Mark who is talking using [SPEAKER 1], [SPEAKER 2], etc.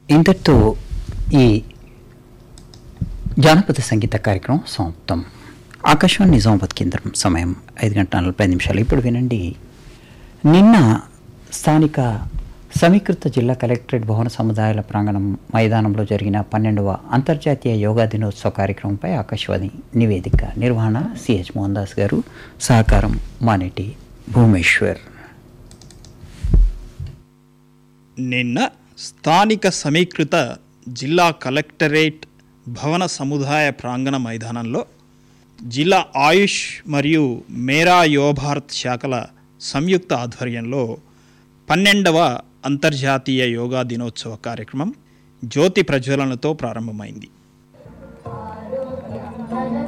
[SPEAKER 1] ఇంతటితో ఈ జానపద సంగీత కార్యక్రమం సమాప్తం ఆకాశవాణి నిజామాబాద్ కేంద్రం సమయం ఐదు గంటల నలభై నిమిషాలు ఇప్పుడు వినండి నిన్న స్థానిక సమీకృత జిల్లా కలెక్టరేట్ భవన సముదాయాల ప్రాంగణం మైదానంలో జరిగిన పన్నెండవ అంతర్జాతీయ యోగా దినోత్సవ కార్యక్రమంపై ఆకాశవాణి నివేదిక నిర్వహణ సిహెచ్ మోహన్ దాస్ గారు సహకారం మానేటి భూమేశ్వర్
[SPEAKER 2] నిన్న స్థానిక సమీకృత జిల్లా కలెక్టరేట్ భవన సముదాయ ప్రాంగణ మైదానంలో జిల్లా ఆయుష్ మరియు మేరా యువభారత్ శాఖల సంయుక్త ఆధ్వర్యంలో పన్నెండవ అంతర్జాతీయ యోగా దినోత్సవ కార్యక్రమం జ్యోతి ప్రజ్వలనతో ప్రారంభమైంది
[SPEAKER 3] ధన